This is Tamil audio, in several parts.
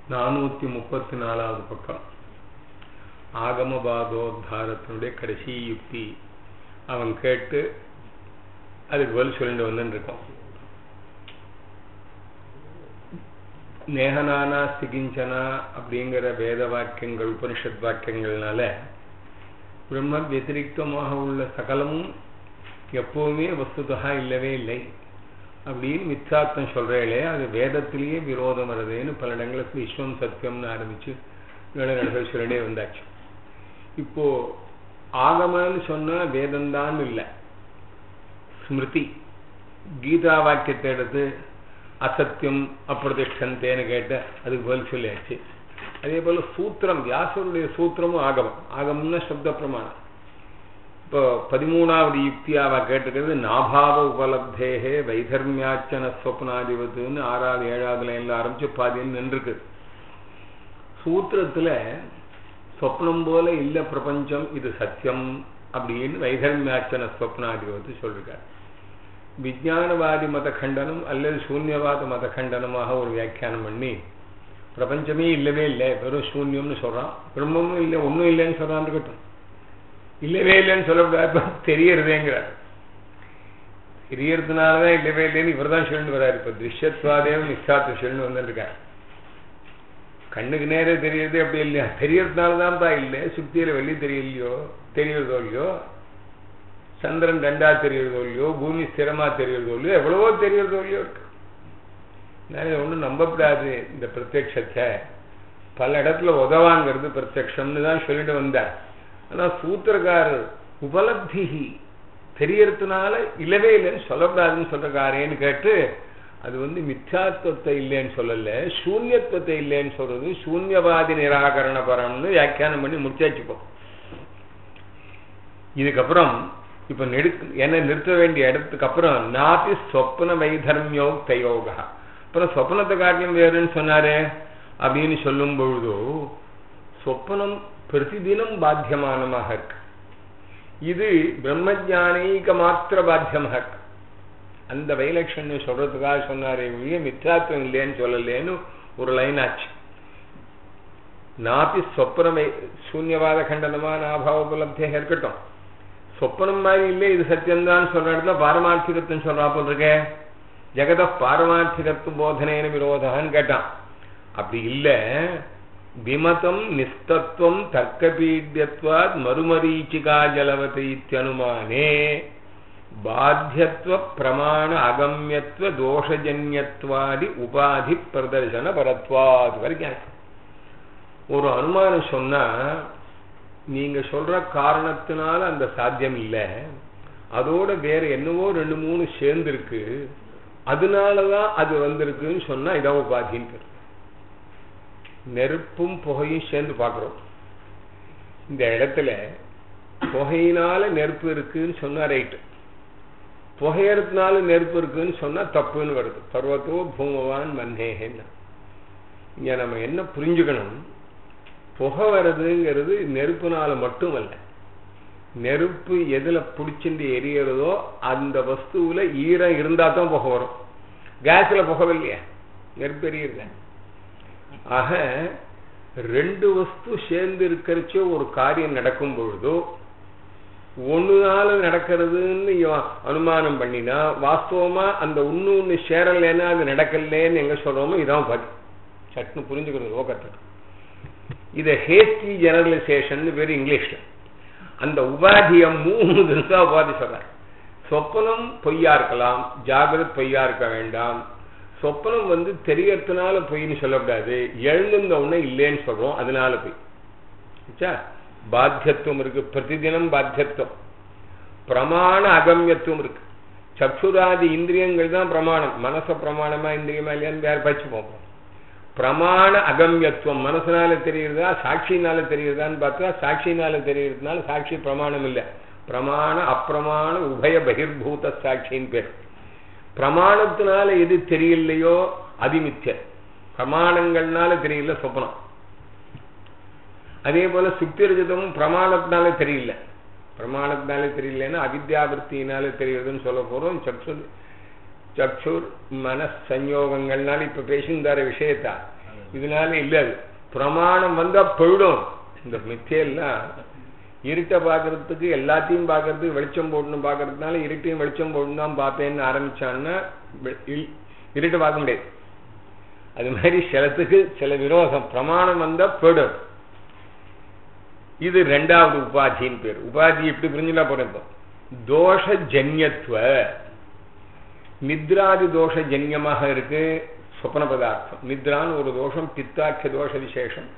நானூத்தி முப்பத்தி நாலாவது பக்கம் ஆகமபாதோத்தாரத்தினுடைய கடைசி யுக்தி அவன் கேட்டு அதுக்கு பதில் சொல்லிட்டு வந்துட்டு இருக்கோம் நேகனானா சிகிஞ்சனா அப்படிங்கிற வேத வாக்கியங்கள் உபனிஷத் வாக்கியங்கள்னால பிரம்ம வத்திரிகமாக உள்ள சகலமும் எப்பவுமே வஸ்துதா இல்லவே இல்லை அப்படின்னு மித்யார்த்தம் சொல்றேளே அது வேதத்திலேயே விரோதம் வருதுன்னு பல இடங்களுக்கு விஸ்வம் சத்தியம்னு ஆரம்பிச்சு வேலைகள் சொல்லிட்டே வந்தாச்சு இப்போ ஆகமன்னு சொன்னா வேதம்தான் இல்லை ஸ்மிருதி கீதா வாக்கியத்தை எடுத்து அசத்தியம் அப்பிரதிஷ்டந்தேன்னு கேட்ட அதுக்கு பதில் சொல்லியாச்சு அதே போல சூத்திரம் வியாசருடைய சூத்திரமும் ஆகமம் ஆகமம்னா சப்த பிரமாணம் இப்போ பதிமூணாவது யுக்தியாவா கேட்டுக்கிறது நாபாவ உபலப்தேகே வைதர்மியாச்சன ஸ்வப்னாதிபத்துன்னு ஆறாவது ஏழாவது லைன்ல ஆரம்பிச்சு பாதியில் நின்றுருக்கு சூத்திரத்துல சொப்னம் போல இல்ல பிரபஞ்சம் இது சத்தியம் அப்படின்னு வைதர்மியாச்சன ஸ்வப்னாதிபத்து சொல்லிருக்காரு விஜயானவாதி மத கண்டனம் அல்லது சூன்யவாத மத கண்டனமாக ஒரு வியாக்கியானம் பண்ணி பிரபஞ்சமே இல்லவே இல்லை வெறும் சூன்யம்னு சொல்றான் பிரம்மமும் இல்லை ஒன்றும் இல்லைன்னு சொல்றான் இருக்கட்டும் இல்லவே இல்லைன்னு சொல்லக்கூடாது தெரியறதேங்கிறார் தெரியறதுனாலதான் இல்லவே இல்லைன்னு இவர் தான் சொல்லிட்டு வர்றாரு இப்ப திருஷ்யத்வாதேவம் நிச்சாத்து சொல்லிட்டு வந்துருக்காரு கண்ணுக்கு நேரே தெரியறது அப்படி இல்லையா தெரியறதுனாலதான் தான் இல்லை சுத்தியில வெள்ளி தெரியலையோ தெரியறதோ இல்லையோ சந்திரன் ரெண்டா தெரியறதோ இல்லையோ பூமி ஸ்திரமா தெரியறதோ இல்லையோ எவ்வளவோ தெரியறதோ இல்லையோ இருக்கு நான் ஒன்றும் நம்பப்படாது இந்த பிரத்யட்சத்தை பல இடத்துல உதவாங்கிறது பிரத்யக்ஷம்னு தான் சொல்லிட்டு வந்தார் ஆனா சூத்திரக்காரர் உபலப்தி தெரியறதுனால இல்லவே இல்லைன்னு சொல்லக்கூடாதுன்னு சொல்றக்காரேன்னு கேட்டு அது வந்து மித்யாத்வத்தை இல்லைன்னு சொல்லல சூன்யத்துவத்தை இல்லைன்னு சொல்றது சூன்யவாதி நிராகரண பரம்னு வியாக்கியானம் பண்ணி முடிச்சாச்சுப்போம் இதுக்கப்புறம் இப்ப நெடு என்ன நிறுத்த வேண்டிய இடத்துக்கு அப்புறம் நாபி சொப்ன வைதர்மியோ தயோகா அப்புறம் சொப்னத்தை காட்டிலும் வேறுன்னு சொன்னாரு அப்படின்னு சொல்லும் பொழுதோ சொப்பனம் பிரதிதினம் பாத்தியமானமாக இருக்கு இது பிரம்மஜானீக மாத்திர பாத்தியமாக இருக்கு அந்த வைலட்சண்யம் சொல்றதுக்காக சொன்னாரே ஒழிய மித்ராத்துவம் இல்லைன்னு சொல்லலேன்னு ஒரு லைன் ஆச்சு நாப்பி சொப்பனமை சூன்யவாத கண்டனமா நாபாவ உபலப்தியாக இருக்கட்டும் சொப்பனம் மாதிரி இல்லை இது சத்தியம்தான் சொல்ற இடத்துல பாரமார்த்திகத்துவம் சொல்றா போல் இருக்க ஜெகத பாரமார்த்திகத்து போதனைன்னு விரோதான்னு கேட்டான் அப்படி இல்லை விமதம் நிஸ்தத்துவம் தர்க்கபீட்யத்வாத் மறுமரீச்சிகா ஜலவதி இத்தியனுமானே பாத்தியத்துவ பிரமாண அகமியத்துவ தோஷஜன்யத்வாதி உபாதி பிரதர்சன பரத்வாது வரைக்கும் ஒரு அனுமானம் சொன்னா நீங்க சொல்ற காரணத்தினால அந்த சாத்தியம் இல்லை அதோட வேற என்னவோ ரெண்டு மூணு சேர்ந்து இருக்கு அதனாலதான் அது வந்திருக்குன்னு சொன்னா இதான் உபாதின்னு பேர் நெருப்பும் புகையும் சேர்ந்து பார்க்கிறோம் இந்த இடத்துல புகையினால நெருப்பு இருக்குன்னு சொன்னா ரைட்டு புகையறதுனால நெருப்பு இருக்குன்னு சொன்னா தப்புன்னு வருது பர்வத்தோ பூமவான் மன்னேகன்னா இங்க நம்ம என்ன புரிஞ்சுக்கணும் புகை வர்றதுங்கிறது நெருப்புனால மட்டும் அல்ல நெருப்பு எதுல பிடிச்சிட்டு எரியறதோ அந்த வஸ்துவில ஈரம் இருந்தா தான் புகை வரும் கேஸ்ல புகை இல்லையா நெருப்பு எரியுது ஆக ரெண்டு வஸ்து சேர்ந்து இருக்கிறச்சோ ஒரு காரியம் நடக்கும் பொழுதோ ஒண்ணுனால நடக்கிறதுன்னு அனுமானம் பண்ணினா வாஸ்தவமா அந்த ஒண்ணு ஒண்ணு சேரலைன்னா அது நடக்கலன்னு எங்க சொல்றோமோ இதான் பதி சட்னு புரிஞ்சுக்கிறது லோகத்துக்கு இத ஹேஸ்டி ஜெனரலைசேஷன் பேர் இங்கிலீஷ்ல அந்த உபாதிய மூணு தினசா உபாதி சொல்றார் சொப்பனம் பொய்யா இருக்கலாம் ஜாகிரத் பொய்யா இருக்க வேண்டாம் சொப்பனம் வந்து தெரியறதுனால பொய்ன்னு சொல்லக்கூடாது எழுந்திருந்த உடனே இல்லைன்னு சொல்றோம் அதனால பொய் பாத்தியத்துவம் இருக்கு பிரதிதினம் பாத்தியத்துவம் பிரமாண அகமியத்துவம் இருக்கு சக்ஷுராதி இந்திரியங்கள் தான் பிரமாணம் மனச பிரமாணமா இந்திரியமா இல்லையான்னு வேற பச்சு போகும் பிரமாண அகமியத்துவம் மனசனால தெரியுறதா சாட்சியினால தெரியுறதான்னு பார்த்தா சாட்சியினால தெரியறதுனால சாட்சி பிரமாணம் இல்லை பிரமாண அப்பிரமாண உபய பகிர்பூத சாட்சின்னு பேர் பிரமாணத்தினால எது தெரியலையோ அதிமித்திய பிரமாணங்கள்னால தெரியல சொப்பனம் அதே போல சுத்திரஜிதமும் பிரமாணத்தினால தெரியல பிரமாணத்தினால தெரியலன்னா அவித்யாவிற்த்தினால தெரியுதுன்னு சொல்ல போறோம் சக்ஷு சக்ஷுர் மன சஞ்சோகங்கள்னால இப்ப பேசியிருந்தார விஷயத்தா இதனால இல்ல அது பிரமாணம் வந்தா போயிடும் இந்த மித்தியெல்லாம் இருட்டை பார்க்கறதுக்கு எல்லாத்தையும் பார்க்கறதுக்கு வெளிச்சம் போடணும் பார்க்கறதுனால இருட்டையும் வெளிச்சம் போடணும் தான் பார்ப்பேன்னு ஆரம்பிச்சான்னா வெ- இல்- இருட்டை பார்க்க முடியாது அது மாதிரி சிலத்துக்கு சில விரோதம் பிரமாணம் வந்தா போயிடும் இது ரெண்டாவது உபாதின்னு பேர் உபாதி எப்படி புரிஞ்சுனா போறேன் இப்போ தோஷ ஜன்யத்துவ நித்ராதி தோஷ ஜன்யமாக இருக்கு சொப்பன பதார்த்தம் நித்ரான்னு ஒரு தோஷம் பித்தாக்கிய தோஷ விசேஷம்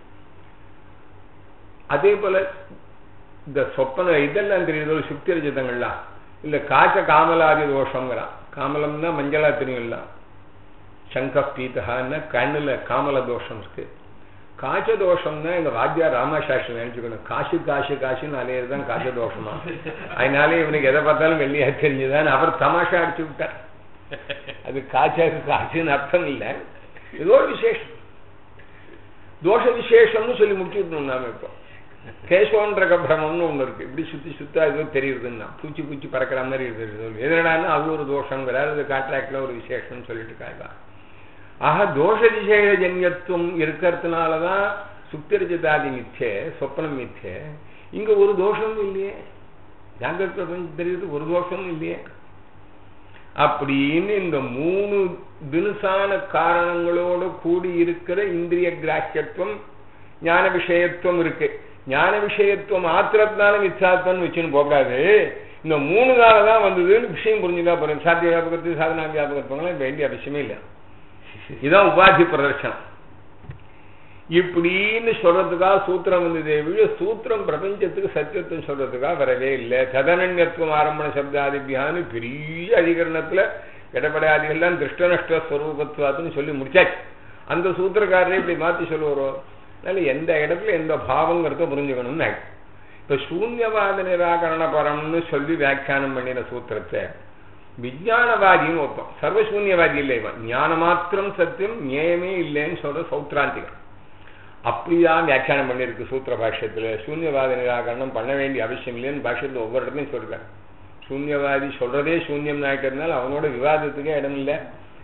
அதே போல இந்த சொப்பன இதெல்லாம் தெரியுதோ சுக்தி ரஜிதங்கள்லாம் இல்ல காச்ச காமலாதி தோஷங்கிறான் காமலம்னா மஞ்சளா தெரியும்ல சங்க பீத்தகான்னு கண்ணுல காமல தோஷம் இருக்கு காச்ச தோஷம்னா எங்க வாத்தியார் ராமசாஸ்திரி நினைச்சுக்கணும் காசு காசு காசுன்னு அலையதுதான் காச்ச தோஷமா அதனால இவனுக்கு எதை பார்த்தாலும் வெள்ளியா தெரிஞ்சுதான் அவர் தமாஷா அடிச்சு விட்டார் அது காய்ச்சாக்கு காய்ச்சுன்னு அர்த்தம் இல்ல ஏதோ ஒரு விசேஷம் தோஷ விசேஷம்னு சொல்லி முடிச்சுட்டோம் நாம இப்போ கேசவன்ற பிரமம்னு ஒண்ணு இருக்கு இப்படி சுத்தி சுத்தா ஏதோ தெரியுதுன்னா பூச்சி பூச்சி பறக்கிற மாதிரி இருக்குது எதனால அது ஒரு தோஷங்கிறார் அது கான்ட்ராக்ட்ல ஒரு விசேஷம்னு சொல்லிட்டு இருக்காங்க ஆக தோஷ விசேஷ ஜன்யத்துவம் இருக்கிறதுனாலதான் சுத்திரஜிதாதி மிச்சே சொப்பனம் மிச்சே இங்க ஒரு தோஷமும் இல்லையே ஜாகிரத பிரபஞ்சம் தெரியுது ஒரு தோஷமும் இல்லையே அப்படின்னு இந்த மூணு தினுசான காரணங்களோட கூடி இருக்கிற இந்திரிய கிராஹ்யத்துவம் ஞான விஷயத்துவம் இருக்கு ஞான விஷயத்துவம் ஆத்திரத்தினால மிச்சாத்வம் வச்சுன்னு போகாது இந்த மூணு நாள் தான் வந்ததுன்னு விஷயம் புரிஞ்சுதான் போறேன் சாத்திய வியாபகத்து சாதனா வியாபகத்துவங்களாம் வேண்டிய அவசியமே இல்லை இதான் உபாதி பிரதர்சனம் இப்படின்னு சொல்றதுக்காக சூத்திரம் வந்ததே விழ சூத்திரம் பிரபஞ்சத்துக்கு சத்தியத்துவம் சொல்றதுக்காக வரவே இல்லை ததனன்யத்துவம் ஆரம்பண சப்தாதிபியான்னு பெரிய அதிகரணத்துல இடப்படாதிகள்லாம் திருஷ்டநஷ்ட ஸ்வரூபத்துவாத்துன்னு சொல்லி முடிச்சாச்சு அந்த சூத்திரக்காரரே இப்படி மாத்தி சொல்லுவாரோ அதனால எந்த இடத்துல எந்த பாவங்கிறத புரிஞ்சுக்கணும்னு ஆயிடுச்சு இப்ப சூன்யவாத நிராகரண பரம்னு சொல்லி வியாக்கியானம் பண்ணின சூத்திரத்தை விஜயானவாதின்னு ஒருத்தம் சர்வசூன்யவாதி இல்லை இவன் ஞான மாத்திரம் சத்தியம் நியாயமே இல்லைன்னு சொல்ற சௌத்ராந்திகம் அப்படிதான் வியாக்கியானம் பண்ணிருக்கு சூத்திர பாஷ்யத்துல சூன்யவாத நிராகரணம் பண்ண வேண்டிய அவசியம் இல்லைன்னு பாஷ்யத்துல ஒவ்வொரு இடத்துலையும் சொல்றாங்க சூன்யவாதி சொல்றதே சூன்யம் நாய்க்கிறதுனால அவனோட விவாதத்துக்கே இடம் இல்லை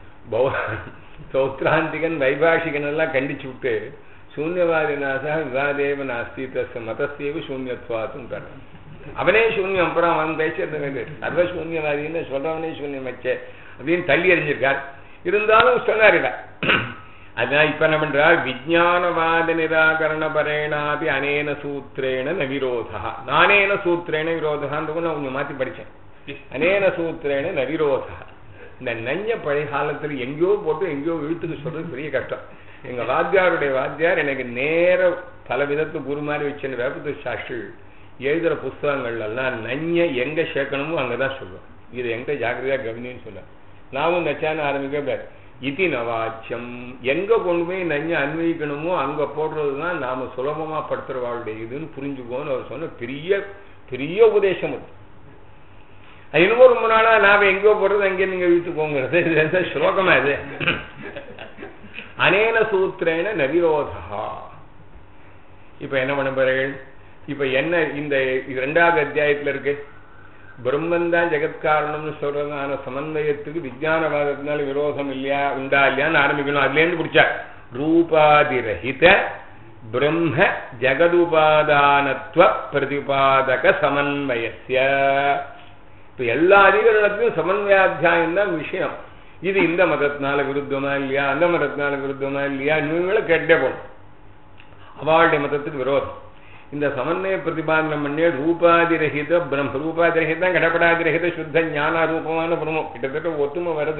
சௌத்ராந்திகன் வைபாஷிகன் எல்லாம் கண்டிச்சு விட்டு சூன்யவாதி நாசா விவாதேவ நாஸ்தி தஸ் மதஸ்தேவ சூன்யத்வாத்தும் தரேன் அவனே சூன்யம் அப்புறம் அவன் பேசுறது சர்வ சூன்யவாதின்னு சொல்றவனே சூன்யம் வச்சே அப்படின்னு தள்ளி எறிஞ்சிருக்கார் இருந்தாலும் சொன்னாருடா அதான் இப்ப என்ன பண்றார் விஜயானவாத நிராகரண பரேணாபி அனேன சூத்திரேன ந விரோதா நானேன சூத்திரேன விரோதான்னு நான் கொஞ்சம் மாத்தி படிச்சேன் அனேன சூத்திரேன ந விரோதா இந்த நஞ்ச பழைய காலத்துல எங்கேயோ போட்டு எங்கேயோ இழுத்துக்கு சொல்றது பெரிய கஷ்டம் எங்க வாத்தியாருடைய வாத்தியார் எனக்கு நேர பல விதத்து குரு மாதிரி வச்சு வேப்பத்து சாஸ்திரி எழுதுற புஸ்தகங்கள் எல்லாம் நஞ்ச எங்க சேர்க்கணுமோ அங்கதான் சொல்லுவோம் இது எங்க ஜாக்கிரதையா கவனின்னு சொல்ல நாமும் நச்சான ஆரம்பிக்க இதி நவாச்சியம் எங்க கொண்டு போய் நஞ்ச அன்வயிக்கணுமோ அங்க போடுறதுதான் நாம சுலபமா படுத்துறவாளுடைய இதுன்னு புரிஞ்சுக்கோன்னு அவர் சொன்ன பெரிய பெரிய உபதேசம் அது அது இன்னும் ரொம்ப நாளா நாம எங்கேயோ போடுறது அங்கே நீங்க வீட்டுக்கோங்கிறது இது எந்த ஸ்லோகமா இது அனேன சூத்திரேன நவிரோதா இப்ப என்ன பண்ண போறீர்கள் இப்ப என்ன இந்த இரண்டாவது அத்தியாயத்துல இருக்கு பிரம்மன் தான் ஜெகத்காரணம்னு சொல்றதான சமன்வயத்துக்கு விஜயானவாதத்தினால விரோதம் இல்லையா உண்டா இல்லையான்னு ஆரம்பிக்கணும் அதுல இருந்து பிடிச்சா ரூபாதிரஹித பிரம்ம ஜெகதுபாதானத்துவ பிரதிபாதக சமன்வயசிய இப்ப எல்லா அதிகரணத்திலும் சமன்வயாத்தியாயம் தான் விஷயம் இது இந்த மதத்தினால விருத்தமா இல்லையா அந்த மதத்தினால விருத்தமா இல்லையா இவங்களை கேட்டே போகணும் அவளுடைய மதத்துக்கு விரோதம் இந்த சமன்வய பிரதிபாதனம் பண்ணி ரூபாதிரகித பிரம்ம ரூபாதிரகிதம் கடப்படாதிரகித சுத்த ஞான ரூபமான பிரம்மம் கிட்டத்தட்ட ஒத்துமை வருது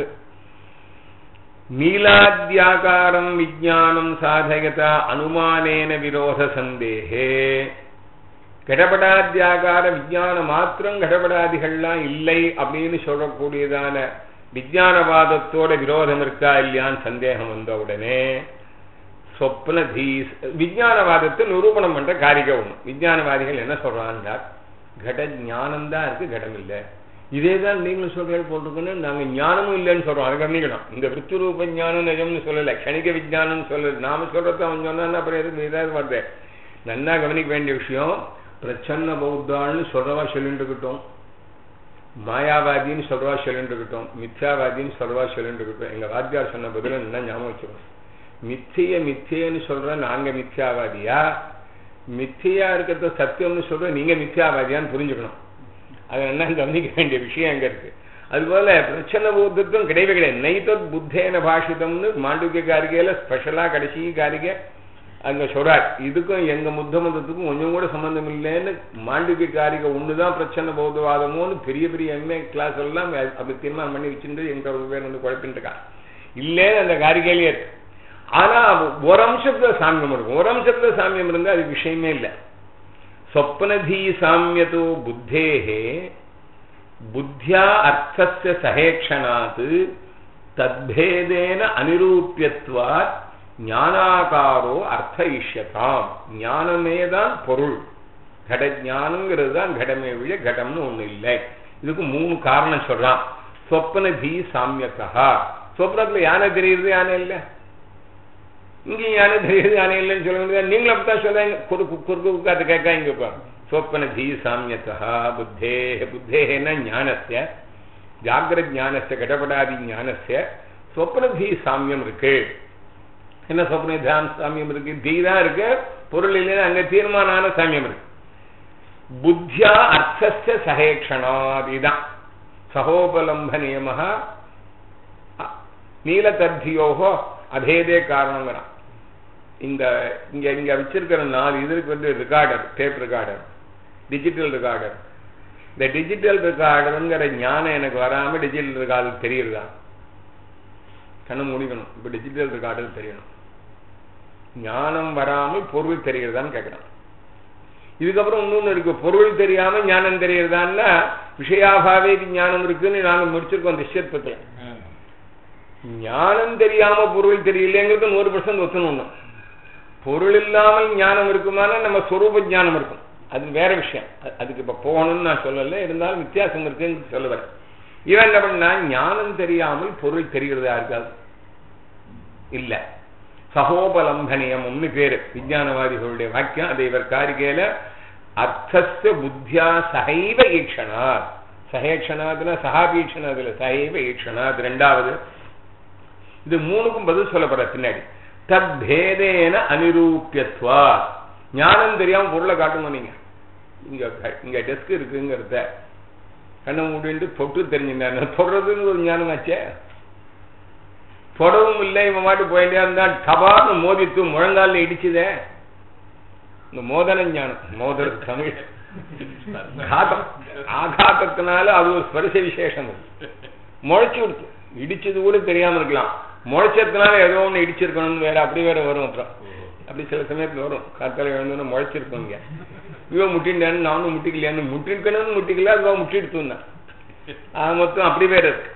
நீலாத்யாகாரம் விஜானம் சாதகதா அனுமானேன விரோத சந்தேகே கடபடாத்தியாகார விஜயான மாத்திரம் கடபடாதிகள்லாம் இல்லை அப்படின்னு சொல்லக்கூடியதான விஜயானவாதத்தோட விரோதம் இருக்கா இல்லையான்னு சந்தேகம் வந்த உடனே சொப்ன தீஸ் விஜயானவாதத்தை நிரூபணம் பண்ற காரியம் ஒண்ணு விஜயானவாதிகள் என்ன சொல்றாங்க கட ஞானம் தான் இருக்கு கடம் இல்லை இதே தான் நீங்களும் சொல்றது போட்டிருக்கோன்னு நாங்க ஞானமும் இல்லைன்னு சொல்றோம் அதை கவனிக்கணும் இந்த விருத்துரூப ஞானம் நிஜம்னு சொல்லல கணிக விஜயானம் சொல்லல நாம சொல்றது அவன் சொன்னா அப்புறம் எதுக்கு இதாவது வருது நன்னா கவனிக்க வேண்டிய விஷயம் பிரச்சன்ன பௌத்தாள்னு சொல்றவா சொல்லிட்டு இருக்கட்டும் மாயாவாதின்னு சொல்றவா சொல்லிட்டு இருக்கட்டும் மித்யாவாதின்னு சொல்றவா சொல்லிட்டு இருக்கட்டும் எங்க வாத்தியார் சொன்ன பதில நல்லா ஞாபகம் வச்சுக்கணும் மித்திய மித்தியன்னு சொல்ற நாங்க மித்யாவாதியா மித்தியா இருக்கிறத சத்தியம்னு சொல்ற நீங்க மித்யாவாதியான்னு புரிஞ்சுக்கணும் அது என்ன கவனிக்க வேண்டிய விஷயம் அங்க இருக்கு அதுபோல பிரச்சனை பூத்தத்துவம் கிடையவே கிடையாது நைத்தத் புத்தேன பாஷிதம்னு மாண்டூக்கிய காரிகையில ஸ்பெஷலா கடைசி காரிகை அங்க சொல்றார் இதுக்கும் எங்க முத்த மதத்துக்கும் கொஞ்சம் கூட சம்பந்தம் இல்லைன்னு மாண்டூக்கிய காரிகை ஒண்ணுதான் பிரச்சனை பௌத்தவாதமோன்னு பெரிய பெரிய எம்ஏ கிளாஸ் எல்லாம் அப்படி தீர்மானம் பண்ணி வச்சுட்டு எங்க ஒரு பேர் வந்து குழப்பிட்டு இருக்கான் இல்லேன்னு அந்த காரிகையிலேயே இருக்கு ஆனா ஒரு அம்சத்துல சாமியம் இருக்கும் ஒரு அம்சத்துல சாமியம் இருந்தா அது விஷயமே இல்லை சொப்னதி சாமியதோ புத்தேகே புத்தியா அர்த்தஸ்ய சகேக்ஷணாத் தத்பேதேன அனிரூபியத்வாத் ஞானாகாரோ அர்த்த இஷ்யதாம் ஞானமே தான் பொருள் கட ஞானங்கிறது தான் கடமே விழ கடம்னு ஒண்ணு இல்லை இதுக்கு மூணு காரணம் சொல்றான் சொப்னதி சாமியத்தா சொப்னத்துல யானை தெரியுது யானை இல்லை இங்கேயும் யானை தெரியுது யானை இல்லைன்னு சொல்ல வேண்டியது நீங்களும் அப்படித்தான் சொல்றாங்க குறுக்கு குறுக்கு உட்காந்து கேட்காங்க இப்போ स्वप्नधी साम्यतः बुद्धेः बुद्धेः न ज्ञानस्य ஜாகிரஜானஸ்ய கடபடாதி ஞானஸ்ய சொப்னதி சாமியம் இருக்கு என்ன சொப்ன தியான் சாமியம் இருக்கு தீ தான் இருக்கு பொருள் இல்லைன்னா அங்க தீர்மானான சாமியம் இருக்கு புத்தியா அர்த்தஸ்ய சகேக்ஷணாதிதான் சகோபலம்ப நியம நீலதர்த்தியோகோ அபேதே காரணங்கிறான் இந்த இங்க இங்க வச்சிருக்கிற நாலு இதற்கு வந்து recorder tape recorder digital recorder இந்த டிஜிட்டல் ரெக்கார்டருங்கிற ஞானம் எனக்கு வராம டிஜிட்டல் ரெக்கார்டர் தெரியுறதா கண்ணு முடிக்கணும் இப்ப டிஜிட்டல் ரெக்கார்டர் தெரியணும் ஞானம் வராமல் பொருள் தெரிகிறதான்னு கேட்கணும் இதுக்கப்புறம் இன்னொன்னு இருக்கு பொருள் தெரியாம ஞானம் தெரியறதான்னா விஷயாபாவே ஞானம் இருக்குன்னு நாங்க முடிச்சிருக்கோம் நிச்சயத்துல ஞானம் தெரியாம பொருள் தெரியலங்கிறது நூறு பர்சன்ட் ஒத்துணும் பொருள் இல்லாமல் ஞானம் இருக்குமானா நம்ம சொரூப ஞானம் இருக்கும் அது வேற விஷயம் அதுக்கு இப்ப போகணும்னு நான் சொல்லல இருந்தாலும் வித்தியாசம் இருக்குன்னு சொல்லுவேன் இவன் என்ன பண்ணா ஞானம் தெரியாமல் பொருள் தெரிகிறதா இருக்காது இல்ல சகோபலம்பனியம்னு பேரு விஞ்ஞானவாதிகளுடைய வாக்கியம் அதை இவர் காரிகையில அர்த்தஸ்த புத்தியா சகைவ ஈக்ஷணாத் சகேக்ஷணாதுல சகாபீக்ஷணாதுல சகைவ ஈக்ஷணாத் ரெண்டாவது இது மூணுக்கும் பதில் சொல்லப்படுற பின்னாடி தத்பேதேன அனிரூபியத்வா ஞானம் தெரியாம பொருளை காட்டணும் நீங்க இங்க இங்க டெஸ்க் இருக்குங்கிறத கண்ணை மூடிட்டு தொட்டு தெரிஞ்சுங்க தொடர்றதுன்னு ஒரு ஞானம் ஆச்சே தொடவும் இல்லை இவன் மாட்டு போயிட்டே இருந்தா டபார்னு மோதித்து முழங்கால இடிச்சுதே இந்த மோதன ஞானம் மோதல் தமிழ் காத்தம் ஆகாத்தத்தினால அது ஒரு ஸ்பரிச விசேஷம் முளைச்சு கொடுத்து இடிச்சது கூட தெரியாம இருக்கலாம் முளைச்சதுனால ஏதோ ஒண்ணு இடிச்சிருக்கணும்னு வேற அப்படி வேற வரும் அப்புறம் அப்படி சில சமயத்துல வரும் காத்தால எழுந்தோன்னு முளைச்சிருக்கோங்க இவன் முட்டின்டான்னு நானும் முட்டிக்கலையான்னு முட்டிருக்கணும்னு முட்டிக்கல அதுவா முட்டிட்டு இருந்தான் அது மொத்தம் அப்படி வேற இருக்கு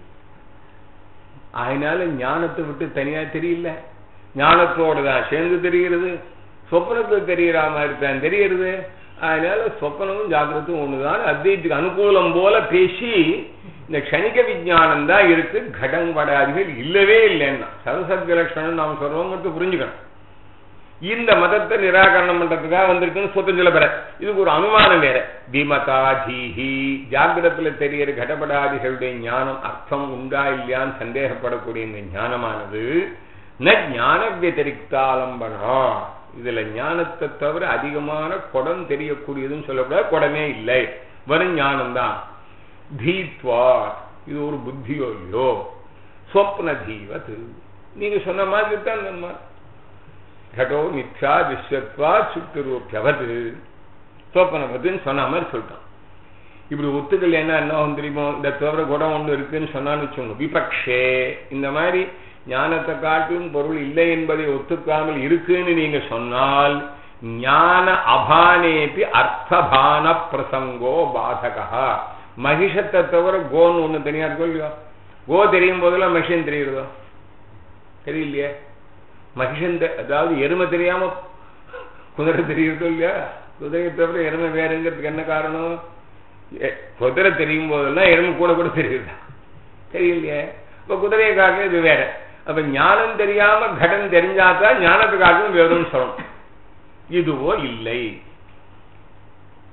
அதனால ஞானத்தை விட்டு தனியா தெரியல ஞானத்தோட தான் சேர்ந்து தெரிகிறது சொப்பனத்துல தெரியற மாதிரி தான் தெரிகிறது அதனால சொப்பனமும் ஜாகிரத்தும் ஒண்ணுதான் அத்வைத்துக்கு அனுகூலம் போல பேசி இந்த க்ஷணிக விஜயானம் தான் இருக்கு கடன் வடாதிகள் இல்லவே இல்லைன்னா சரசத்க லட்சணம் நாம் சொல்றோங்கிறது புரிஞ்சுக்கணும் இந்த மதத்தை நிராகரணம் பண்றதுக்காக வந்திருக்குன்னு சொத்தம் சொல்ல பெற இதுக்கு ஒரு அனுமானம் வேற விமதா ஜீஹி ஜாகிரத்துல தெரியற கடபடாதிகளுடைய ஞானம் அர்த்தம் உண்டா இல்லையான்னு சந்தேகப்படக்கூடிய இந்த ஞானமானது ந ஞான வத்திரிக்தாலம்பனா இதுல ஞானத்தை தவிர அதிகமான குடம் தெரியக்கூடியதுன்னு சொல்லக்கூடாது குடமே இல்லை வரும் ஞானம்தான் தீத்வா இது ஒரு புத்தியோ இல்லையோ சொப்ன தீவத் நீங்க சொன்ன மாதிரி தான் நம்ம கடோ மித்யா விஸ்வத்வா சுட்டுரூபியவது சோப்பனபத்துன்னு சொன்ன மாதிரி சொல்லிட்டான் இப்படி ஒத்துக்கல் என்ன என்ன தெரியுமோ இந்த தவிர குடம் ஒன்று இருக்குன்னு சொன்னான்னு வச்சுக்கோங்க விபக்ஷே இந்த மாதிரி ஞானத்தை காட்டும் பொருள் இல்லை என்பதை ஒத்துக்காமல் இருக்குன்னு நீங்க சொன்னால் ஞான அபானேபி அர்த்தபான பிரசங்கோ பாதகா மகிஷத்தை தவிர கோன்னு ஒண்ணு தனியா இருக்கோ இல்லையோ கோ தெரியும் போதெல்லாம் மகிஷன் தெரியுறதோ தெரியலையே மகிஷன் அதாவது எருமை தெரியாம குதிரை தெரியுறதோ இல்லையா குதிரையை தவிர எருமை வேறுங்கிறதுக்கு என்ன காரணம் குதிரை தெரியும் போதெல்லாம் எருமை கூட கூட தெரியுதா தெரியலையே இப்ப குதிரையை காக்க இது வேற அப்ப ஞானம் தெரியாம கடன் தெரிஞ்சாதான் ஞானத்துக்காகவும் வேறும்னு சொல்லணும் இதுவோ இல்லை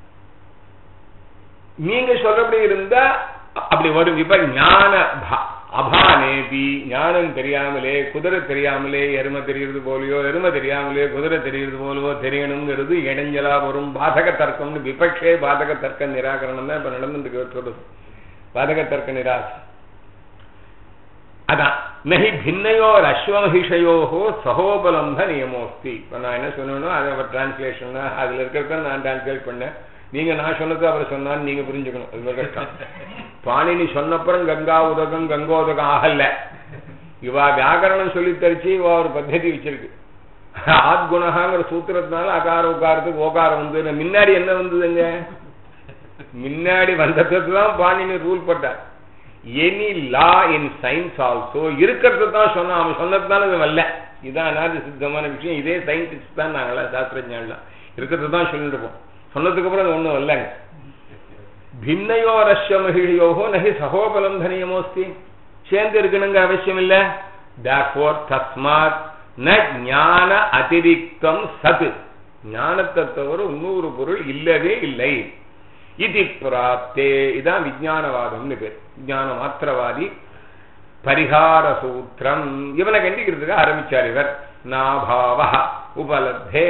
நீங்க சொல்றபடி இருந்தா அப்படி வரும் இப்ப ஞான அபானேபி ஞானம் தெரியாமலே குதிரை தெரியாமலே எருமை தெரிகிறது போலையோ எருமை தெரியாமலே குதிரை தெரிகிறது போலவோ தெரியணுங்கிறது இடைஞ்சலா வரும் பாதக தர்க்கம்னு விபக்ஷே பாதக தர்க்க நிராகரணம் தான் இப்ப நடந்துட்டு சொல்றது பாதக தர்க்க நிராசை அதான் நகி பின்னையோர் அஸ்வமஹிஷயோகோ சகோபலம்ப நியமோஸ்தி இப்போ நான் என்ன சொல்லணும் அதை அவர் டிரான்ஸ்லேஷன் அதுல இருக்கிறத நான் டிரான்ஸ்லேட் பண்ணேன் நீங்க நான் சொன்னது அவர் சொன்னான்னு நீங்க புரிஞ்சுக்கணும் அது ரொம்ப கஷ்டம் பாணினி சொன்னப்புறம் கங்கா உதகம் கங்கோதகம் ஆகல இவா வியாக்கரணம் சொல்லி தரிச்சு இவா ஒரு பத்ததி வச்சிருக்கு ஆத்குணகாங்கிற சூத்திரத்தினால அகார உகாரத்துக்கு ஓகாரம் வந்து முன்னாடி என்ன வந்ததுங்க முன்னாடி வந்ததுக்கு தான் பாணினி ரூல் போட்டார் any law in science also இருக்கிறது தான் சொன்னான் அவன் சொன்னதுனால இது வரல இதுதான் அனாதி சித்தமான விஷயம் இதே சயின்டிஸ்ட் தான் நாங்களாம் சாஸ்திரஜான்லாம் இருக்கிறது தான் சொல்லிட்டு இருப்போம் சொன்னதுக்கு அப்புறம் அது ஒன்றும் வரலங்க பின்னையோரஸ்ய மகிழியோகோ நகி சகோபலம் தனியமோஸ்தி சேர்ந்து இருக்கணுங்கிற அவசியம் இல்ல therefore தஸ்மாத் ந ஞான அதிரிக்தம் சத் ஞானத்தை தவிர இன்னொரு பொருள் இல்லவே இல்லை இது பிராப்தே இதான் விஜயானவாதம்னு பேர் விஜயான மாத்திரவாதி பரிகார சூத்திரம் இவனை கண்டிக்கிறதுக்கு ஆரம்பிச்சார் இவர் நாபாவ உபலப்தே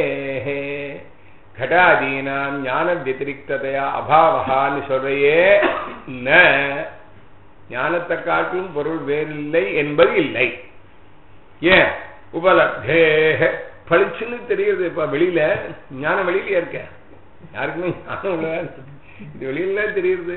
கடாதீனாம் ஞான வத்திரிகதையா அபாவகான்னு சொல்றையே ந ஞானத்தை காட்டிலும் பொருள் வேறில்லை என்பது இல்லை ஏன் உபலப்தே பளிச்சுன்னு தெரியுது இப்ப வெளியில ஞானம் வெளியில இருக்க யாருக்குமே ஞானம் இல்லை இது வெளியில தெரியுது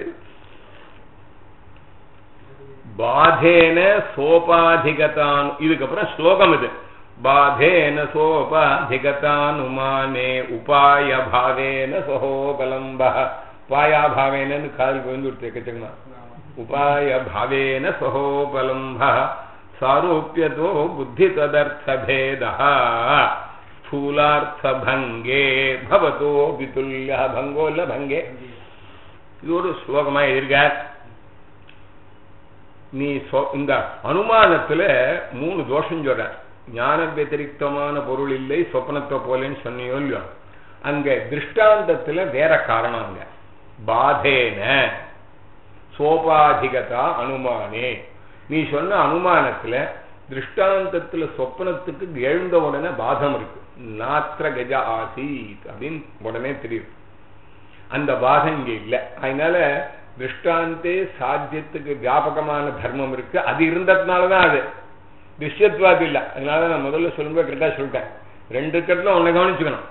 பாதேன சோபாதிகதான் இதுக்கப்புறம் ஸ்லோகம் இது பாதேன சோபாதிகதானுமானே உபாய பாவேன சகோபலம்ப உபாயாபாவேனு காதல் விழுந்து விட்டு உபாய பாவேன சகோபலம்ப சாரூபியதோ புத்தி ததர்த்தபேத ஸ்தூலார்த்தபங்கே பவதோ விதுல்ய பங்கோ இல்ல பங்கே இது ஒரு ஸ்லோகமா எழுதியிருக்கார் நீ இந்த அனுமானத்துல மூணு தோஷம் சொல்ற ஞான வத்திரிகமான பொருள் இல்லை சொப்னத்தை போலன்னு சொன்னியோ இல்லையோ அங்க திருஷ்டாந்தத்துல வேற காரணம் அங்க பாதேன சோபாதிகதா அனுமானே நீ சொன்ன அனுமானத்துல திருஷ்டாந்தத்துல சொப்னத்துக்கு எழுந்த உடனே பாதம் இருக்கு நாத்திர கஜ ஆசீத் அப்படின்னு உடனே தெரியும் அந்த பாதம் இங்க இல்லை அதனால திருஷ்டாந்தே சாத்தியத்துக்கு வியாபகமான தர்மம் இருக்கு அது இருந்ததுனாலதான் அது திருஷ்யத்வாது இல்லை அதனால நான் முதல்ல சொல்லும்போது கரெக்டா சொல்லிட்டேன் ரெண்டு கட்டிலும் ஒன்னை கவனிச்சுக்கணும்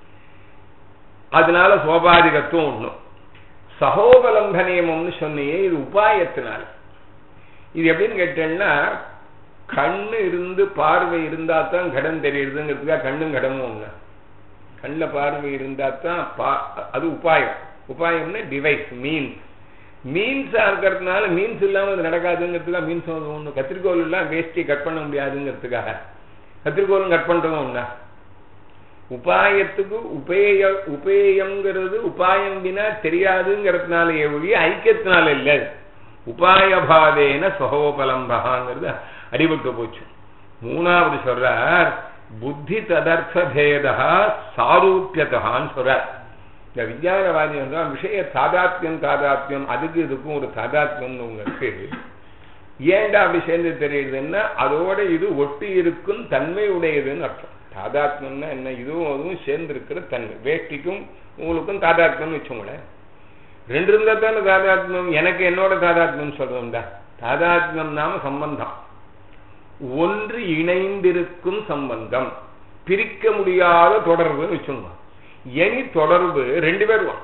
அதனால சோபாதிகத்துவம் ஒண்ணும் சகோபலம்ப நியமம்னு சொன்னியே இது உபாயத்தினால இது எப்படின்னு கேட்டேன்னா கண்ணு இருந்து பார்வை இருந்தா தான் கடன் தெரியுதுங்கிறதுக்காக கண்ணும் கடமும் ஒண்ணு கண்ணில் பார்வை இருந்தா தான் அது உபாயம் உபாயம்னா டிவைஸ் மீன்ஸ் மீன்ஸா இருக்கிறதுனால மீன்ஸ் இல்லாம அது நடக்காதுங்கிறதுக்காக மீன்ஸ் ஒண்ணு கத்திரிக்கோல் எல்லாம் வேஸ்டி கட் பண்ண முடியாதுங்கிறதுக்காக கத்திரிக்கோலும் கட் பண்றதும் ஒண்ணா உபாயத்துக்கு உபேய உபேயம்ங்கிறது உபாயம் வினா தெரியாதுங்கிறதுனால ஒழிய ஐக்கியத்தினால இல்லை உபாயபாவேன சகோபலம்பகாங்கிறது அடிபட்டு போச்சு மூணாவது சொல்றார் புத்தி ததர்த்த பேதா சாரூபியதான்னு சொல்றார் இந்த விஞ்ஞானவாதி என்றால் விஷய தாதாத்மியம் தாதாத்மியம் அதுக்கு இதுக்கும் ஒரு தாதாத்மியம்னு ஒன்று இருக்கு ஏன்டா அப்படி சேர்ந்து தெரியுதுன்னா அதோட இது ஒட்டி இருக்கும் தன்மை உடையதுன்னு அர்த்தம் தாதாத்மியம்னா என்ன இதுவும் அதுவும் சேர்ந்து இருக்கிற தன்மை வேஷ்டிக்கும் உங்களுக்கும் தாதாத்மியம்னு வச்சோங்களேன் ரெண்டு இருந்தா தானே தாதாத்மியம் எனக்கு என்னோட தாதாத்மியம் சொல்றோம்டா தாதாத்மியம் நாம சம்பந்தம் ஒன்று இணைந்திருக்கும் சம்பந்தம் பிரிக்க முடியாத தொடர்புன்னு வச்சுக்கோங்க எனி தொடர்பு ரெண்டு பேரும்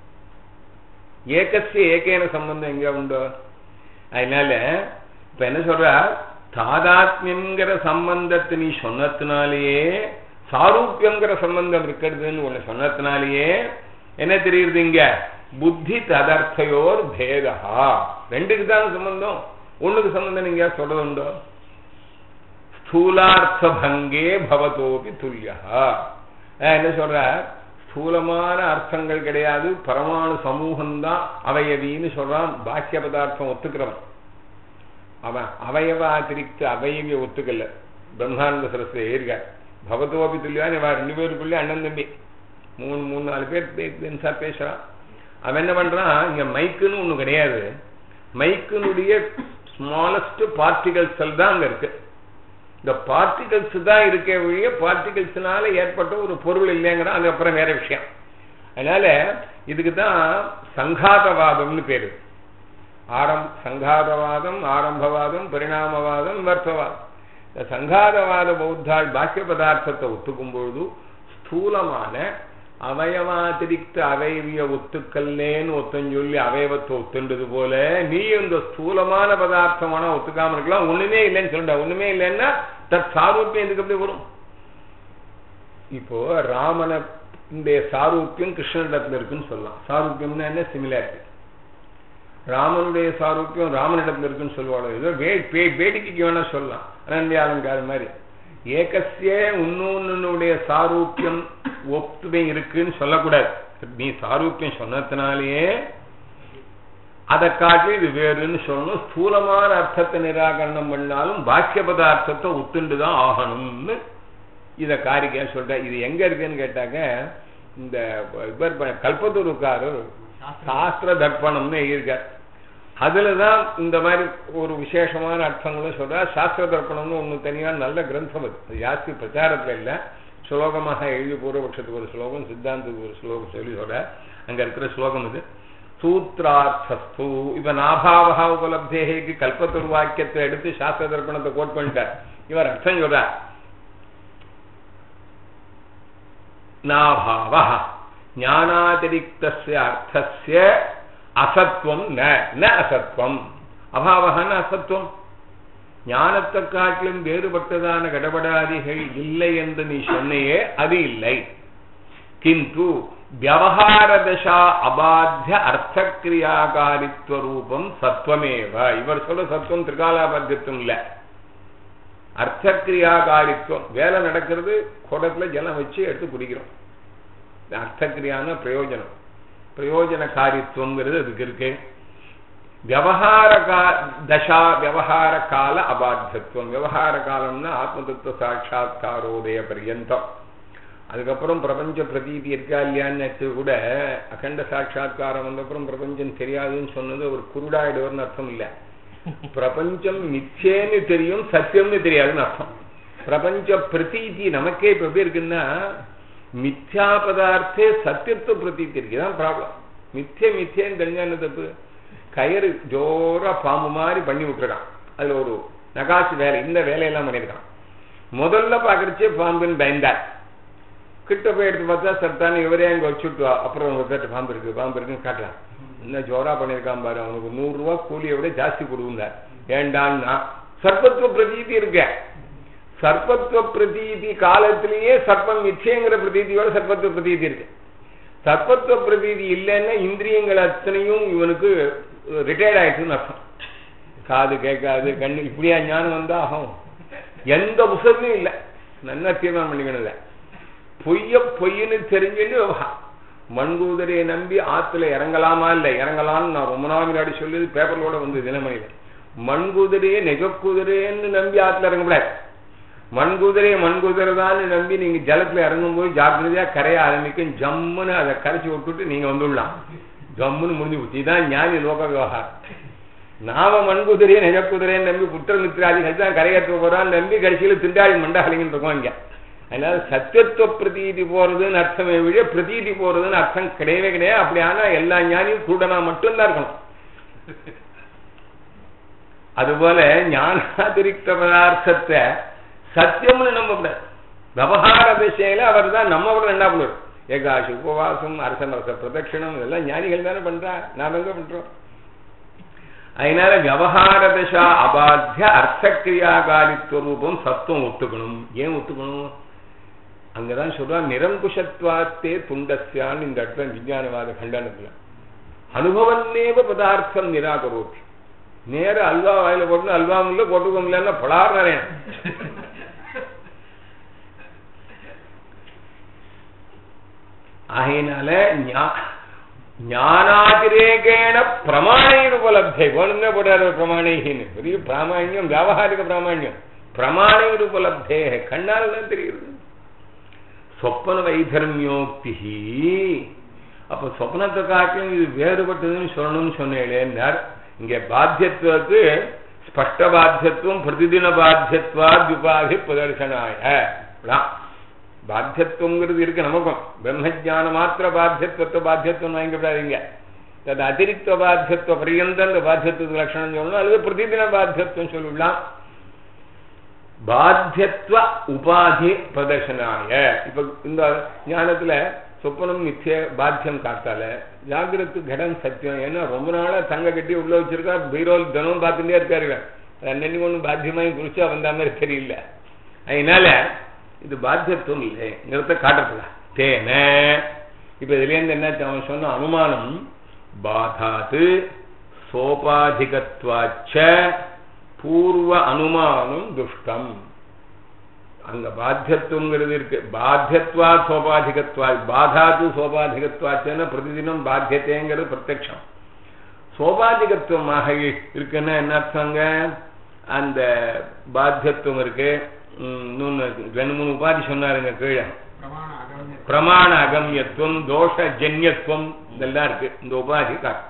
ஏகசிய ஏகேன சம்பந்தம் எங்க உண்டோ அதனால இப்ப என்ன சொல்ற தாதாத்மியங்கிற சம்பந்தத்தை நீ சொன்னதுனாலேயே சாரூபியங்கிற சம்பந்தம் இருக்கிறதுன்னு ஒண்ணு சொன்னதுனாலேயே என்ன தெரியுது இங்க புத்தி ததர்த்தையோர் பேதா ரெண்டுக்கு தான் சம்பந்தம் ஒண்ணுக்கு சம்பந்தம் நீங்க சொல்றது உண்டோ ஸ்தூலார்த்த பங்கே பவதோபி துல்லியா என்ன சொல்ற ஸ்தூலமான அர்த்தங்கள் கிடையாது பரமாணு சமூகம்தான் அவயவின்னு சொல்றான் பாக்கிய பதார்த்தம் ஒத்துக்கிறவன் அவன் அவயவாதிரிக்த அவயவிய ஒத்துக்கல பிரம்மானந்த சரஸ்வதி ஏறிகார் பகவதோபி துல்லியான்னு இவன் ரெண்டு பேருக்குள்ளே அண்ணன் தம்பி மூணு மூணு நாலு பேர் சார் பேசுறான் அவன் என்ன பண்றான் இங்க மைக்குன்னு ஒண்ணு கிடையாது மைக்கினுடைய ஸ்மாலஸ்ட் பார்ட்டிகல் செல் தான் அங்க இருக்கு இந்த பார்ட்டிகல்ஸ் தான் இருக்க வழிய பார்ட்டிகல்ஸ்னால ஏற்பட்ட ஒரு பொருள் இல்லைங்கிற அது அப்புறம் வேற விஷயம் அதனால இதுக்கு தான் சங்காதவாதம்னு பேரு ஆரம் சங்காதவாதம் ஆரம்பவாதம் பரிணாமவாதம் வர்த்தவாதம் இந்த சங்காதவாத பௌத்தாள் பாக்கிய பதார்த்தத்தை ஒத்துக்கும் பொழுது ஸ்தூலமான அவயவாதிரிக்த அவயவிய ஒத்துக்கல்லேன்னு ஒத்தம் சொல்லி அவயவத்தை ஒத்துண்டது போல நீ இந்த ஸ்தூலமான பதார்த்தமான ஒத்துக்காம இருக்கலாம் ஒண்ணுமே இல்லைன்னு சொல்லிட்ட ஒண்ணுமே இல்லைன்னா தத் சாரூப்பியம் எதுக்கு எப்படி வரும் இப்போ ராமன இந்த சாரூப்பியம் கிருஷ்ணனிடத்துல இருக்குன்னு சொல்லலாம் சாரூப்பியம்னா என்ன சிமிலாரிட்டி ராமனுடைய சாரூப்பியம் ராமனிடத்துல இருக்குன்னு சொல்லுவாங்க ஏதோ வேடிக்கைக்கு வேணா சொல்லலாம் அனந்திய அலங்காரம் மாதிரி ஏகசிய இன்னொன்னுடைய சாரூப்பியம் ஒத்துமை இருக்குன்னு சொல்லக்கூடாது நீ சாரூப்பியம் சொன்னதுனாலேயே அதை காட்டி இது வேறுன்னு சொல்லணும் ஸ்தூலமான அர்த்தத்தை நிராகரணம் பண்ணாலும் பாக்கிய பதார்த்தத்தை ஒத்துண்டு தான் ஆகணும்னு இத காரிக்கையா சொல்ற இது எங்க இருக்குன்னு கேட்டாக்க இந்த இவர் கல்பத்தூருக்காரர் சாஸ்திர தர்ப்பணம்னு எழுதியிருக்கார் அதுலதான் இந்த மாதிரி ஒரு விசேஷமான அர்த்தங்களும் சொல்ற சாஸ்திர தர்ப்பணம்னு ஒண்ணு தனியா நல்ல கிரந்தம் அது அது ஜாஸ்தி பிரச்சாரத்துல இல்ல ஸ்லோகமாக எழுதி பூர்வபட்சத்துக்கு ஒரு ஸ்லோகம் சித்தாந்தத்துக்கு ஒரு ஸ்லோகம் சொல்லி சொல்ற அங்க இருக்கிற ஸ்லோகம் இது சூத்ரார்த்தஸ்து இப்ப நாபாவகா உபலப்தேக்கு கல்பத்தூர் வாக்கியத்தை எடுத்து சாஸ்திர தர்ப்பணத்தை கோட் பண்ணிட்டார் இவர் அர்த்தம் சொல்றார் நாபாவ ஞானாதிரிக்தஸ்ய அர்த்தஸ்ய அசத்துவம் ந ந அசத்துவம் அபாவகன அசத்துவம் ஞானத்தை காட்டிலும் வேறுபட்டதான கடபடாதிகள் இல்லை என்று நீ சொன்னையே அது இல்லை கிந்து வியவகாரதசா அபாத்திய அர்த்தக்கிரியாகாரித்துவ ரூபம் சத்வமேவ இவர் சொல்ற சத்துவம் திரிகாலாபாத்தியத்துவம் இல்ல அர்த்தக்கிரியாகாரித்துவம் வேலை நடக்கிறது குடத்துல ஜலம் வச்சு எடுத்து குடிக்கிறோம் அர்த்தக்கிரியான பிரயோஜனம் பிரயோஜனகாரித்துவங்கிறது அதுக்கு இருக்கு விவகார தசா விவகார கால அபாத்தியத்துவம் விவகார காலம்னா ஆத்ம தத்துவ சாட்சா்காரோதய பரியந்தம் அதுக்கப்புறம் பிரபஞ்ச பிரதீதி இருக்கா இல்லையான்னு கூட அகண்ட சாட்சா்காரம் வந்தப்புறம் பிரபஞ்சம் தெரியாதுன்னு சொன்னது ஒரு குருடாயிடுவர்னு அர்த்தம் இல்ல பிரபஞ்சம் மிச்சேன்னு தெரியும் சத்தியம்னு தெரியாதுன்னு அர்த்தம் பிரபஞ்ச பிரதீதி நமக்கே இப்ப எப்படி இருக்குன்னா மித்யா பதார்த்தே சத்தியத்துவ பிரதீதி இருக்கு இதான் ப்ராப்ளம் மித்திய மித்தியன்னு தெரிஞ்சா என்ன தப்பு கயிறு ஜோரா பாம்பு மாதிரி பண்ணி விட்டுருக்கான் அதுல ஒரு நகாசு வேலை இந்த வேலையெல்லாம் பண்ணியிருக்கான் முதல்ல பாக்குறச்சே பாம்புன்னு பயந்தார் கிட்ட போய் எடுத்து பார்த்தா சர்த்தானு இவரே அங்க வச்சுட்டு அப்புறம் ஒரு பேட்டு பாம்பு இருக்கு பாம்பு இருக்குன்னு காட்டுறான் என்ன ஜோரா பண்ணியிருக்கான் பாரு அவனுக்கு நூறு ரூபா கூலியை விட ஜாஸ்தி கொடுக்குந்தார் ஏண்டான்னா சர்பத்துவ பிரதீதி இருக்க சர்பத்துவ பிரதீதி காலத்திலேயே சர்ப்பம் நிச்சயங்கிற பிரதீதியோட சர்பத்துவ பிரதீதி இருக்கு சர்பத்துவ பிரதீதி இல்லைன்னா இந்திரியங்கள் அத்தனையும் இவனுக்கு ரிட்டையர்ட் ஆயிடுச்சுன்னு அர்த்தம் காது கேட்காது கண்ணு இப்படியா ஞானம் வந்தா ஆகும் எந்த புசத்தையும் இல்லை நல்லா தீர்மானம் பண்ணிக்கணும் இல்லை பொய்ய பொய்ன்னு தெரிஞ்சுன்னு மண்கூதரையை நம்பி ஆத்துல இறங்கலாமா இல்ல இறங்கலாம்னு நான் ரொம்ப நாள் முன்னாடி சொல்லி பேப்பர்லோட வந்து தினமணியில மண்குதிரையே நெகக்குதிரைன்னு நம்பி ஆத்துல இறங்கக்கூடாது மண்குதிரையை மண்குதிரை தான் நம்பி நீங்க ஜலத்துல இறங்கும் போது ஜாக்கிரதையா கரைய ஆரம்பிக்கும் ஜம்முன்னு அதை கரைச்சி விட்டுட்டு நீங்க வந்துடலாம் ஜம்முன்னு முடிஞ்சு போச்சு இதுதான் ஞானி லோக விவகாரம் நாம மண்குதிரையை நெஜக்குதிரையை நம்பி புத்திரமித்திராதிகள் தான் கரையேற்ற போறான்னு நம்பி கடைசியில திண்டாடி மண்டாகலிங்கன்னு இருக்கோம் இங்க அதனால சத்தியத்துவ பிரதீதி போறதுன்னு அர்த்தமே விட பிரதீதி போறதுன்னு அர்த்தம் கிடையவே கிடையாது அப்படி ஆனா எல்லா ஞானியும் கூடனா மட்டும்தான் இருக்கணும் அதுபோல ஞானாதிரிக்த பதார்த்தத்தை சத்தியம்னு நம்பக்கூடாது விவகார திசையில அவர் தான் நம்ம கூட என்ன பண்ணுவார் ஏகாசி உபவாசம் அரசமரச பிரதட்சிணம் இதெல்லாம் ஞானிகள் தானே பண்றா நாம எங்க பண்றோம் அதனால விவகார தசா அபாத்திய அர்த்தக்கிரியாகாரித்துவ ரூபம் சத்துவம் ஒத்துக்கணும் ஏன் ஒத்துக்கணும் அங்கதான் சொல்றான் நிரங்குஷத்வாத்தே துண்டஸ்யான்னு இந்த இடத்துல விஞ்ஞானவாத கண்டனத்துல அனுபவன்னேவ பதார்த்தம் நிராகரோபி நேர அல்வா வாயில போட்டு அல்வா முல்ல போட்டுக்க முடியலன்னா பலார் நிறைய ஆகையினால ஞானாதிரேகேண பிரமாணீர் உபலப்தை வேணும்னே போட்டாரு பிரமாணின்னு பெரிய பிராமணியம் வியாபாரிக பிராமணியம் பிரமாணீர் உபலப்தே கண்ணால் தான் தெரியுது சொப்பன வைதர்மியோக்தி அப்ப சொப்னத்தை காட்டிலும் இது வேறுபட்டதுன்னு சொல்லணும்னு சொன்னேன் இங்க பாத்தியத்துவத்துக்கு ஸ்பஷ்ட பாத்தியத்துவம் பிரதிதின பாத்தியத்வாத்யுபாதி பிரதர்சனாய இதான். பாத்தியத்துவங்கிறது இருக்கு நமக்கும் பிரம்மஜான மாத்திர பாத்தியத்துவத்தை பாத்தியத்துவம் வாங்கிவிடாதீங்க அது அதிரிக்த பாத்தியத்துவ பரியந்த அந்த பாத்தியத்துவ லட்சணம் சொல்லணும் அல்லது பிரதிதின பாத்தியத்துவம் சொல்லிடலாம் பாத்தியத்துவ உபாதி பிரதர்சனாய இப்ப இந்த ஞானத்துல சொப்பனம் மித்திய பாத்தியம் காத்தால ஜாகிரத்து கடன் சத்தியம் ஏன்னா ரொம்ப நாளா தங்க கட்டி உள்ள வச்சிருக்கா பீரோல் தினமும் பார்த்துட்டே இருக்காரு அன்னைக்கு ஒன்றும் பாத்தியமாய் குறிச்சா வந்த மாதிரி தெரியல அதனால இது பாத்தியத்துவம் இல்லைங்கிறத காட்டுறதுல தேன இப்ப இதுல இருந்து என்ன அவன் சொன்ன அனுமானம் பாதாத்து சோபாதிகத்வாச்ச பூர்வ அனுமானம் துஷ்டம் அங்க பாத்தியத்துவங்கிறது இருக்கு பாத்தியத்வா சோபாதிகத்வா பாதாது சோபாதிகத்வாச்சன பிரதிதினம் பாத்தியத்தைங்கிறது பிரத்யக்ஷம் சோபாதிகத்துவமாக இருக்குன்னா என்ன அர்த்தங்க அந்த பாத்தியத்துவம் இருக்கு ம், இன்னொன்னு ரெண்டு மூணு உபாதி சொன்னாருங்க கீழே பிரமாண அகம்ய பிரமாண அகம்யத்துவம் தோஷ ஜன்யத்துவம் இதெல்லாம் இருக்கு இந்த உபாதி காட்டு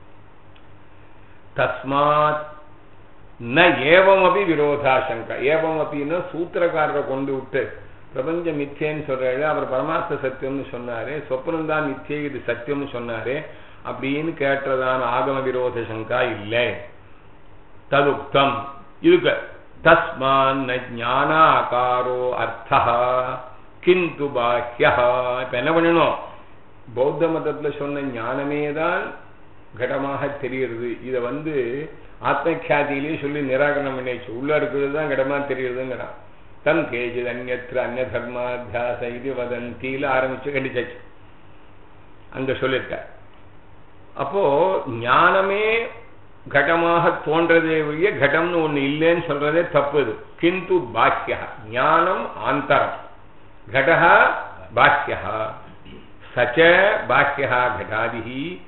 தஸ்மாத் ந ஏவமபி விரோதாசங்கா ஏவமபின்னு சூத்திரக்காரரை கொண்டு விட்டு பிரபஞ்ச மிச்சேன்னு சொல்றாரு அவர் பரமார்த்த சத்தியம்னு சொன்னாரு சொப்னம் தான் மிச்சே இது சத்தியம்னு சொன்னாரு அப்படின்னு கேட்டதான ஆகம விரோத சங்கா இல்லை ததுக்தம் இதுக்கு தஸ்மான் ந ஞானாகாரோ அர்த்தா கிந்து பாஹ்யா இப்ப என்ன பண்ணணும் பௌத்த மதத்துல சொன்ன ஞானமே தான் கடமாக தெரிகிறது இத வந்து ஆத்மக்கியாதியிலேயே சொல்லி நிராகரணம் பண்ணியாச்சு உள்ள இருக்கிறது தான் கடமா தெரியுறதுங்கிறான் தன் கேஜித் அந்நத்திர அந்நிய தர்மாத்தியாச இது வதந்தியில ஆரம்பிச்சு கண்டிச்சாச்சு அங்க சொல்லியிருக்க அப்போ ஞானமே கடமாக தோன்றதே ஒழிய கடம்னு ஒண்ணு இல்லைன்னு சொல்றதே தப்பு இது கிந்து பாக்கியா ஞானம் ஆந்தரம் घटः बाह्यः स च बाह्यः घटादिः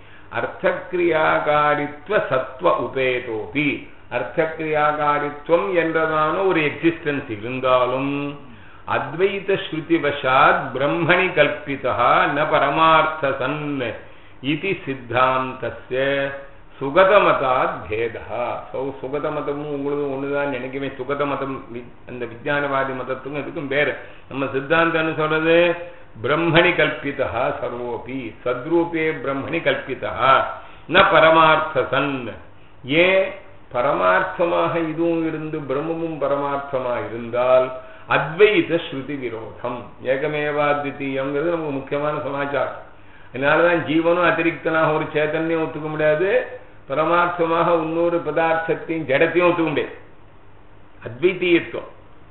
அர்த்தக்கிரியாகாரித்வ சத்வ உபேதோபி அர்த்தக்கிரியாகாரித்வம் என்றதான ஒரு எக்ஸிஸ்டன்ஸ் இருந்தாலும் அத்வைத ஸ்ருதிவசாத் பிரம்மணி கல்பிதா ந பரமார்த்த சன் இது சித்தாந்தஸ்ய சுகதமதாத் பேதா சோ சுகத மதமும் உங்களுக்கும் ஒண்ணுதான் நினைக்கவே சுகத மதம் வி- அந்த விஞ்ஞானவாதி மதத்துக்கும் இதுக்கும் வேறு நம்ம சித்தாந்தம்னு சொல்றது பிரம்மணி கல்பிதா சர்வோபி சத்ரூபே பிரம்மணி கல்பிதா ந பரமார்த்த சன் ஏன் பரமார்த்தமாக இதுவும் இருந்து பிரம்மமும் பரமார்த்தமா இருந்தால் அத்வைத ஸ்ருதி விரோதம் ஏகமேவா தித்தீயங்கிறது நமக்கு முக்கியமான சமாச்சாரம் அதனாலதான் ஜீவனும் அதிரிக்தனாக ஒரு சேத்தன்யம் ஒத்துக்க முடியாது பரமார்த்தமாக இன்னொரு பதார்த்தத்தையும் ஜடத்தையும் ஒத்துக்க முடியாது அத்வைத்தீயத்துவம்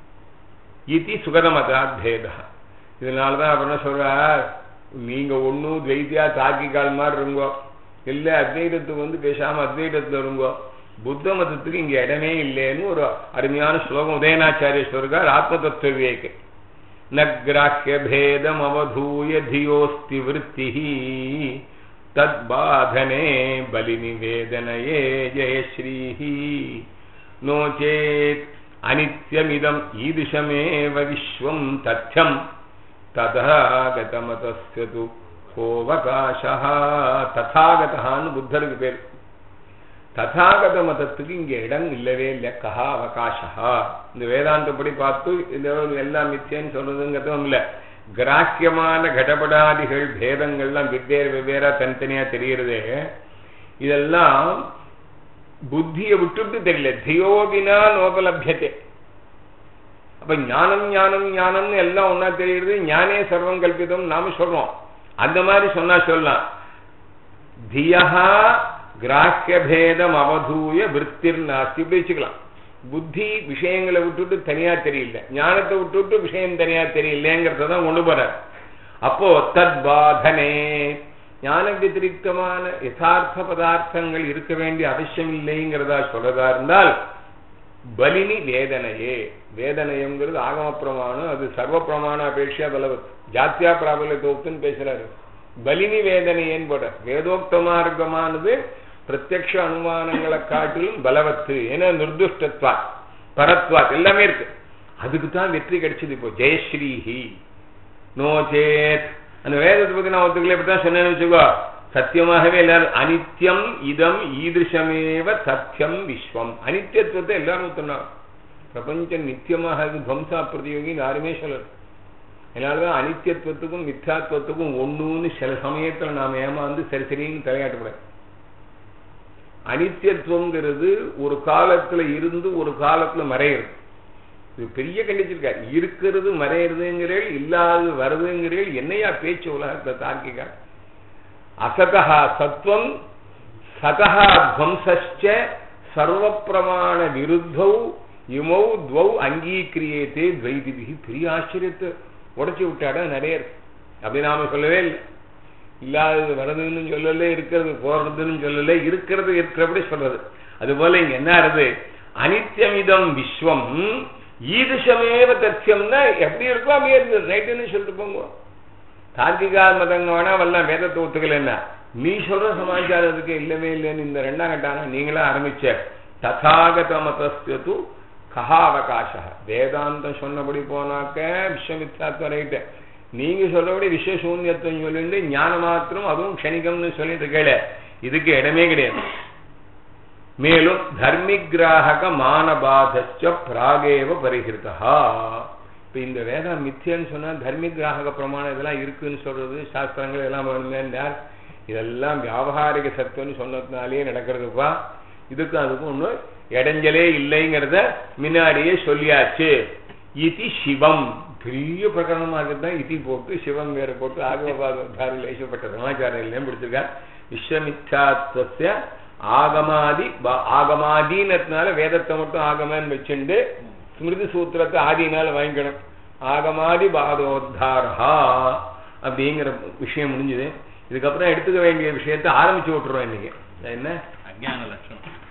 இது சுகதமதாத் பேதா இதனாலதான் அவர் என்ன சொல்றார் நீங்க ஒன்னும் துவைத்தியா தாக்கிக்கால் மாதிரி இருங்கோ இல்ல அத்வைதத்துக்கு வந்து பேசாம அத்வைதத்துல இருங்கோ புத்த மதத்துக்கு இங்க இடமே இல்லைன்னு ஒரு அருமையான ஸ்லோகம் உதயநாச்சாரிய சொல்றார் ஆத்ம தத்துவ விவேக்கு न ग्राह्यभेदमवधूय धियोऽस्ति वृत्तिः तद्बाधने बलिनिवेदनये जयश्रीः नो चेत् अनित्यमिदम् ईदृशमेव विश्वम् तथ्यम् तथागतमतस्य तु कोऽवकाशः तथागतहाன்னு புத்தருக்கு பேர் ததாகத மதத்துக்கு இங்க இடம் இல்லவே இல்லை கஹா அவகாசா இந்த வேதாந்தப்படி பார்த்து இந்த எல்லாம் மிச்சேன்னு சொல்றதுங்கிறதும் இல்ல கிராக்கியமான கடபடாதிகள் பேதங்கள்லாம் வெவ்வேறு வெவ்வேறா தனித்தனியா தெரிகிறதே இதெல்லாம் புத்தியை விட்டுட்டு தெரியல தியோபினா நோபலபியத்தை அப்ப ஞானம் ஞானம் ஞானம்னு எல்லாம் ஒன்னா தெரியுது ஞானே சர்வம் கல்பிதம் நாம சொல்றோம் அந்த மாதிரி சொன்னா சொல்லலாம் தியஹா கிராக்கியபேதம் அவதூய விற்பிர் நாஸ்தி இப்படி வச்சுக்கலாம் புத்தி விஷயங்களை விட்டுட்டு தனியா தெரியல ஞானத்தை விட்டுட்டு விஷயம் தனியா தெரியலங்கிறத தான் கொண்டு போறார் அப்போ தத் பாதனே ஞான வத்திரிகமான யதார்த்த பதார்த்தங்கள் இருக்க வேண்டிய அவசியம் இல்லைங்கிறதா சொல்றதா இருந்தால் பலினி வேதனையே வேதனையங்கிறது ஆகம பிரமாணம் அது சர்வ பிரமாண அபேட்சா பலவத் ஜாத்தியா பிராபலத்தோப்துன்னு பேசுறாரு பலினி வேதனையேன்னு போட வேதோக்த மார்க்கமானது பிரத்யக்ஷ அனுமானங்களை காட்டிலும் பலவத்து ஏன்னா நிர்துஷ்டத்வா பரத்வா எல்லாமே இருக்கு அதுக்கு தான் வெற்றி கிடைச்சது இப்போ ஜெயஸ்ரீஹி நோ சேத் அந்த வேதத்தை பத்தி நான் ஒத்துக்கல இப்படி தான் சொன்னேன்னு வச்சுக்கோ சத்தியமாகவே எல்லாரும் அனித்யம் இதம் ஈதிருஷமேவ சத்தியம் விஸ்வம் அனித்தியத்துவத்தை எல்லாரும் ஒத்துனாங்க பிரபஞ்சம் நித்தியமாக இருக்கு துவம்சா பிரதியோகின்னு யாருமே சொல்லல அதனாலதான் அனித்தியத்துவத்துக்கும் மித்யாத்துவத்துக்கும் ஒண்ணுன்னு சில சமயத்துல நாம ஏமாந்து சரி சரின்னு தலையாட்டக்கூடாது அனித்தியத்துவங்கிறது ஒரு காலத்துல இருந்து ஒரு காலத்துல மறையிறது இது பெரிய கண்டிச்சிருக்காரு இருக்கிறது மறையிறதுங்கிறேள் இல்லாது வருதுங்கிறேள் என்னையா பேச்சு உலகத்தை தாக்கிக்கா அசதா சத்வம் சதா துவம்சச்ச சர்வப்பிரமாண விருத்தௌ இமௌ துவௌ அங்கீகிரியத்தே துவைதிபிகி பெரிய ஆச்சரியத்தை உடைச்சு விட்டாடா நிறைய இருக்கு அப்படி நாம சொல்லவே இல்லை இல்லாதது வரதுன்னு சொல்லல இருக்கிறது போறதுன்னு சொல்லல இருக்கிறது இருக்கிறபடி சொல்றது அது போல இங்க என்ன ஆறுது அனித்யமிதம் விஸ்வம் ஈதுஷமேவ தத்தியம்னா எப்படி இருக்கோ அப்படியே இருந்தது ரைட்டுன்னு சொல்லிட்டு போங்க தார்க்கிகா மதங்க வேணா வரலாம் வேதத்தை ஒத்துக்கல என்ன நீ சொல்ற சமாச்சாரத்துக்கு இல்லவே இல்லைன்னு இந்த ரெண்டாம் கட்டான நீங்களா ஆரம்பிச்ச ததாகத மதஸ்து கஹா அவகாச வேதாந்தம் சொன்னபடி போனாக்க விஸ்வமித்யாத்வ ரைட்டு நீங்க சொல்றபடி விஸ்வசூன்யத்துவம் சொல்லிட்டு ஞான மாத்திரம் அதுவும் க்ஷணிகம்னு சொல்லிட்டு கேள இதுக்கு இடமே கிடையாது மேலும் தர்மிகிராக மானபாதச்ச பிராகேவ பரிகிருத்தா இப்ப இந்த வேதம் மித்தியன்னு சொன்னா தர்மிகிராக பிரமாணம் இதெல்லாம் இருக்குன்னு சொல்றது சாஸ்திரங்கள் எல்லாம் வேணுமேண்டார் இதெல்லாம் வியாபாரிக சத்துவம்னு சொன்னதுனாலேயே நடக்கிறதுப்பா இதுக்கும் அதுக்கும் ஒண்ணு இடைஞ்சலே இல்லைங்கிறத முன்னாடியே சொல்லியாச்சு இதி சிவம் பெரிய பிரகரணமா இருக்குதான் இதி போட்டு சிவம் வேற போட்டு ஆகமபாதாரில் ஏசப்பட்ட சமாச்சாரம் இல்லைன்னு பிடிச்சிருக்கார் விஸ்வமிச்சாத்வசிய ஆகமாதி ஆகமாதினத்தினால வேதத்தை மட்டும் ஆகமன்னு வச்சுண்டு ஸ்மிருதி சூத்திரத்தை ஆதினால வாங்கிக்கணும் ஆகமாதி பாதோத்தாரா அப்படிங்கிற விஷயம் முடிஞ்சது இதுக்கப்புறம் எடுத்துக்க வேண்டிய விஷயத்தை ஆரம்பிச்சு விட்டுறோம் இன்னைக்கு என்ன அஜ்ஞான லட்சணம்